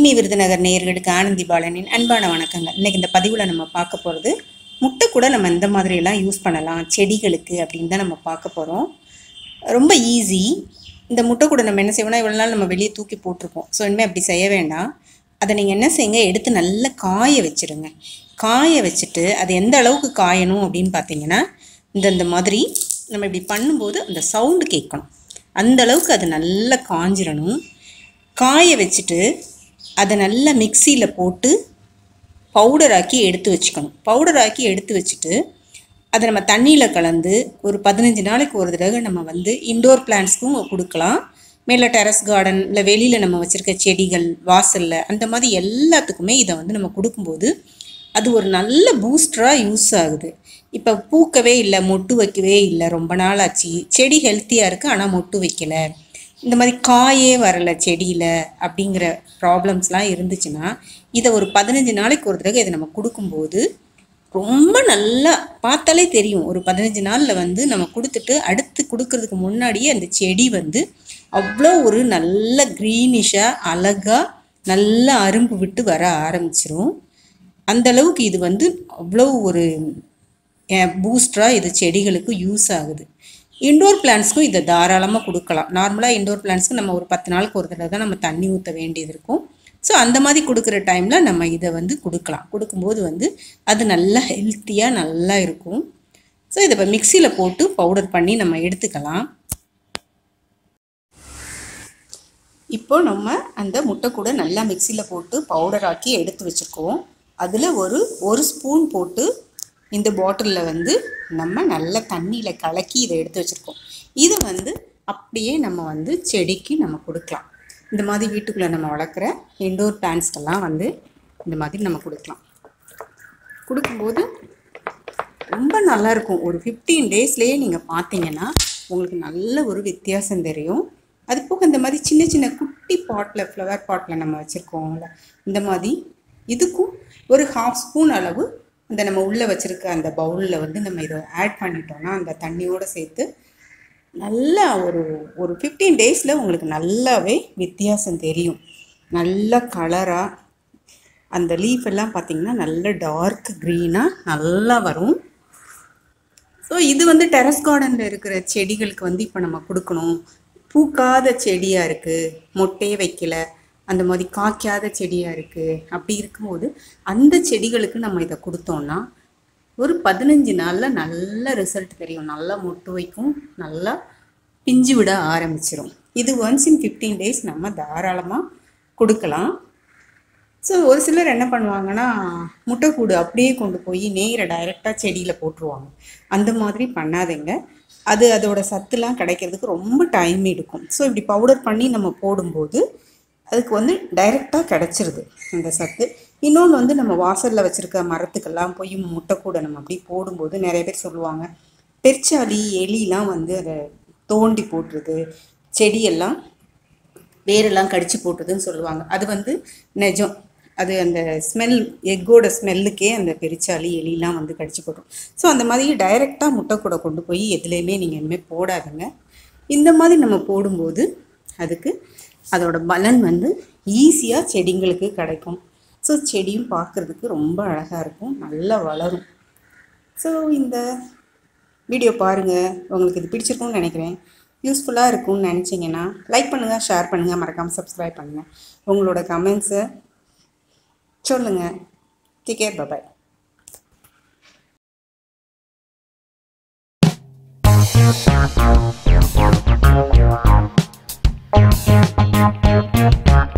Mini Virudhunagar நேயர்களுக்கு ஆனந்தி பாலனின் அன்பான வணக்கங்கள் இன்னைக்கு இந்த பதிவில் நம்ம பார்க்க போகிறது முட்டை கூட நம்ம இந்த மாதிரியெல்லாம் யூஸ் பண்ணலாம் செடிகளுக்கு அப்படின்னு தான் நம்ம பார்க்க போகிறோம் ரொம்ப ஈஸி இந்த முட்டை கூட நம்ம என்ன செய்வோம்னா இவ்வளோ நாள் நம்ம வெளியே தூக்கி போட்டிருப்போம் ஸோ இனிமேல் அப்படி செய்ய வேண்டாம் அதை நீங்கள் என்ன செய்யுங்க எடுத்து நல்லா காய வச்சிருங்க காய வச்சுட்டு அது எந்த அளவுக்கு காயணும் அப்படின்னு பார்த்தீங்கன்னா இந்த இந்த மாதிரி நம்ம இப்படி பண்ணும்போது அந்த சவுண்டு கேட்கணும் அந்த அளவுக்கு அது நல்லா காஞ்சிரணும் காய வச்சுட்டு அதை நல்லா மிக்சியில் போட்டு பவுடராக்கி எடுத்து வச்சுக்கணும் பவுடராக்கி எடுத்து வச்சுட்டு அதை நம்ம தண்ணியில் கலந்து ஒரு பதினஞ்சு நாளைக்கு ஒரு தடவை நம்ம வந்து இண்டோர் பிளான்ட்ஸ்க்கும் கொடுக்கலாம் மேலே டெரஸ் கார்டன் இல்லை வெளியில் நம்ம வச்சுருக்க செடிகள் வாசலில் அந்த மாதிரி எல்லாத்துக்குமே இதை வந்து நம்ம கொடுக்கும்போது அது ஒரு நல்ல பூஸ்டராக யூஸ் ஆகுது இப்போ பூக்கவே இல்லை மொட்டு வைக்கவே இல்லை ரொம்ப நாள் ஆச்சு செடி ஹெல்த்தியாக இருக்குது ஆனால் மொட்டு வைக்கல இந்த மாதிரி காயே வரல செடியில் அப்படிங்கிற ப்ராப்ளம்ஸ்லாம் இருந்துச்சுன்னா இதை ஒரு பதினஞ்சு நாளைக்கு ஒரு தடவை இதை நம்ம கொடுக்கும்போது ரொம்ப நல்லா பார்த்தாலே தெரியும் ஒரு பதினஞ்சு நாளில் வந்து நம்ம கொடுத்துட்டு அடுத்து கொடுக்கறதுக்கு முன்னாடியே அந்த செடி வந்து அவ்வளோ ஒரு நல்ல க்ரீனிஷாக அழகாக நல்ல அரும்பு விட்டு வர ஆரம்பிச்சிரும் அந்த அளவுக்கு இது வந்து அவ்வளோ ஒரு பூஸ்டராக இது செடிகளுக்கு யூஸ் ஆகுது இண்டோர் பிளான்ஸ்க்கும் இதை தாராளமாக கொடுக்கலாம் நார்மலாக இண்டோர் பிளான்ஸ்க்கு நம்ம ஒரு பத்து நாளுக்கு ஒரு தடவை தான் நம்ம தண்ணி ஊற்ற வேண்டியது இருக்கும் ஸோ அந்த மாதிரி கொடுக்குற டைமில் நம்ம இதை வந்து கொடுக்கலாம் கொடுக்கும்போது வந்து அது நல்லா ஹெல்த்தியாக நல்லா இருக்கும் ஸோ இதை இப்போ மிக்சியில் போட்டு பவுடர் பண்ணி நம்ம எடுத்துக்கலாம் இப்போ நம்ம அந்த முட்டை கூட நல்லா மிக்சியில் போட்டு பவுடர் ஆக்கி எடுத்து வச்சுருக்கோம் அதில் ஒரு ஒரு ஸ்பூன் போட்டு இந்த பாட்டிலில் வந்து நம்ம நல்ல தண்ணியில் கலக்கி இதை எடுத்து வச்சுருக்கோம் இதை வந்து அப்படியே நம்ம வந்து செடிக்கு நம்ம கொடுக்கலாம் இந்த மாதிரி வீட்டுக்குள்ளே நம்ம வளர்க்குற இண்டோர் பிளான்ஸ்க்கெல்லாம் வந்து இந்த மாதிரி நம்ம கொடுக்கலாம் கொடுக்கும்போது ரொம்ப நல்லா இருக்கும் ஒரு ஃபிஃப்டீன் டேஸ்லேயே நீங்கள் பார்த்தீங்கன்னா உங்களுக்கு நல்ல ஒரு வித்தியாசம் தெரியும் அது போக இந்த மாதிரி சின்ன சின்ன குட்டி பாட்டில் ஃப்ளவர் பாட்டில் நம்ம வச்சுருக்கோம்ல இந்த மாதிரி இதுக்கும் ஒரு ஹாஃப் ஸ்பூன் அளவு அந்த நம்ம உள்ளே வச்சுருக்க அந்த பவுலில் வந்து நம்ம இதை ஆட் பண்ணிட்டோம்னா அந்த தண்ணியோடு சேர்த்து நல்லா ஒரு ஒரு ஃபிஃப்டீன் டேஸில் உங்களுக்கு நல்லாவே வித்தியாசம் தெரியும் நல்ல கலராக அந்த லீஃப் எல்லாம் பார்த்திங்கன்னா நல்ல டார்க் க்ரீனாக நல்லா வரும் ஸோ இது வந்து டெரஸ் கார்டனில் இருக்கிற செடிகளுக்கு வந்து இப்போ நம்ம கொடுக்கணும் பூக்காத செடியாக இருக்குது மொட்டையே வைக்கல அந்த மாதிரி காய்க்காத செடியாக இருக்குது அப்படி இருக்கும்போது அந்த செடிகளுக்கு நம்ம இதை கொடுத்தோம்னா ஒரு பதினஞ்சு நாளில் நல்ல ரிசல்ட் தெரியும் நல்லா மொட்டு வைக்கும் நல்லா பிஞ்சு விட ஆரம்பிச்சிரும் இது ஒன்ஸ் இன் ஃபிஃப்டீன் டேஸ் நம்ம தாராளமாக கொடுக்கலாம் ஸோ ஒரு சிலர் என்ன பண்ணுவாங்கன்னா முட்டைக்கூடு அப்படியே கொண்டு போய் நேர டைரெக்டாக செடியில் போட்டுருவாங்க அந்த மாதிரி பண்ணாதீங்க அது அதோட சத்துலாம் கிடைக்கிறதுக்கு ரொம்ப டைம் எடுக்கும் ஸோ இப்படி பவுடர் பண்ணி நம்ம போடும்போது அதுக்கு வந்து டைரெக்டாக கிடச்சிருது அந்த சத்து இன்னொன்று வந்து நம்ம வாசலில் வச்சுருக்க மரத்துக்கெல்லாம் போய் முட்டைக்கூடை நம்ம அப்படி போடும்போது நிறைய பேர் சொல்லுவாங்க பெருச்சாளி எலிலாம் வந்து அதை தோண்டி போட்டுருது செடியெல்லாம் வேரெல்லாம் கடிச்சு போட்டுதுன்னு சொல்லுவாங்க அது வந்து நிஜம் அது அந்த ஸ்மெல் எக்கோட ஸ்மெல்லுக்கே அந்த பெருச்சாளி எலிலாம் வந்து கடிச்சு போட்டுரும் ஸோ அந்த மாதிரி டைரெக்டாக முட்டைக்கூடை கொண்டு போய் எதுலேயுமே நீங்கள் இனிமேல் போடாதுங்க இந்த மாதிரி நம்ம போடும்போது அதுக்கு அதோட பலன் வந்து ஈஸியாக செடிங்களுக்கு கிடைக்கும் ஸோ செடியும் பார்க்குறதுக்கு ரொம்ப அழகாக இருக்கும் நல்லா வளரும் ஸோ இந்த வீடியோ பாருங்கள் உங்களுக்கு இது பிடிச்சிருக்கும்னு நினைக்கிறேன் யூஸ்ஃபுல்லாக இருக்கும்னு நினச்சிங்கன்னா லைக் பண்ணுங்கள் ஷேர் பண்ணுங்கள் மறக்காமல் சப்ஸ்கிரைப் பண்ணுங்கள் உங்களோட கமெண்ட்ஸை சொல்லுங்கள் take care bye bye Thank you.